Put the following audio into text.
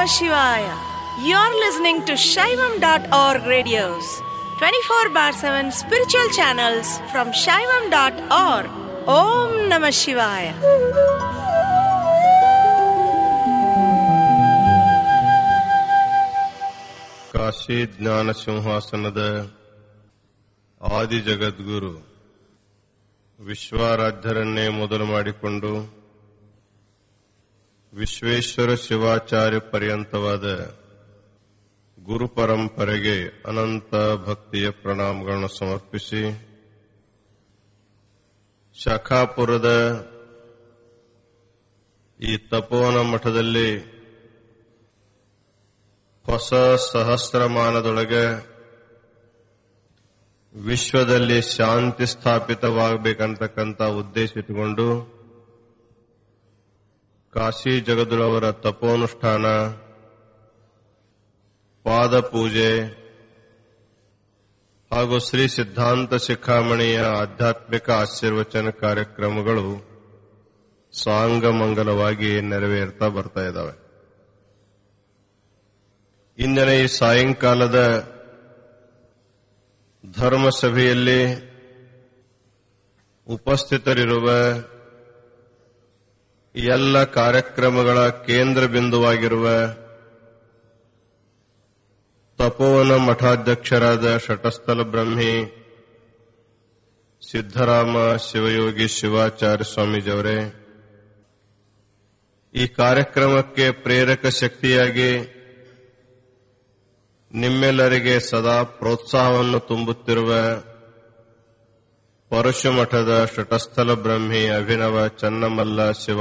Shivaya. You're listening to Shaivam.org radios, 24 bar 7 spiritual channels from Shaivam.org. Om Namah Shivaya. Kashi ಜ್ಞಾನ ಸಿಂಹಾಸನದ ಆದಿ ಜಗದ್ಗುರು ವಿಶ್ವಾರಾಧ್ಯರನ್ನೇ ಮೊದಲು ಮಾಡಿಕೊಂಡು ವಿಶ್ವೇಶ್ವರ ಶಿವಾಚಾರ್ಯ ಪರ್ಯಂತವಾದ ಗುರು ಪರಂಪರೆಗೆ ಅನಂತ ಭಕ್ತಿಯ ಪ್ರಣಾಮಗಳನ್ನು ಸಮರ್ಪಿಸಿ ಶಾಖಾಪುರದ ಈ ತಪೋವನ ಮಠದಲ್ಲಿ ಹೊಸ ಸಹಸ್ರಮಾನದೊಳಗೆ ವಿಶ್ವದಲ್ಲಿ ಶಾಂತಿ ಸ್ಥಾಪಿತವಾಗಬೇಕಂತಕ್ಕಂಥ ಉದ್ದೇಶ ಇಟ್ಟುಕೊಂಡು ಕಾಶಿ ಜಗದುಳವರ ತಪೋನುಷ್ಠಾನ ಪಾದ ಪೂಜೆ ಹಾಗೂ ಶ್ರೀ ಸಿದ್ಧಾಂತ ಶಿಖಾಮಣಿಯ ಆಧ್ಯಾತ್ಮಿಕ ಆಶೀರ್ವಚನ ಕಾರ್ಯಕ್ರಮಗಳು ಸಾಂಗಮಂಗಲವಾಗಿ ನೆರವೇರ್ತಾ ಬರ್ತಾ ಇದ್ದಾವೆ ಇಂದಿನ ಈ ಸಾಯಂಕಾಲದ ಧರ್ಮಸಭೆಯಲ್ಲಿ ಉಪಸ್ಥಿತರಿರುವ ಎಲ್ಲ ಕಾರ್ಯಕ್ರಮಗಳ ಕೇಂದ್ರ ಬಿಂದುವಾಗಿರುವ ತಪೋವನ ಮಠಾಧ್ಯಕ್ಷರಾದ ಶಟಸ್ಥಲ ಬ್ರಹ್ಮಿ ಸಿದ್ದರಾಮ ಶಿವಯೋಗಿ ಶಿವಾಚಾರ್ಯ ಸ್ವಾಮೀಜಿಯವರೇ ಈ ಕಾರ್ಯಕ್ರಮಕ್ಕೆ ಪ್ರೇರಕ ಶಕ್ತಿಯಾಗಿ ನಿಮ್ಮೆಲ್ಲರಿಗೆ ಸದಾ ಪ್ರೋತ್ಸಾಹವನ್ನು ತುಂಬುತ್ತಿರುವ ಪರಶುಮಠದ ಶಟಸ್ಥಲ ಬ್ರಹ್ಮಿ ಅಭಿನವ ಚನ್ನಮಲ್ಲ ಶಿವ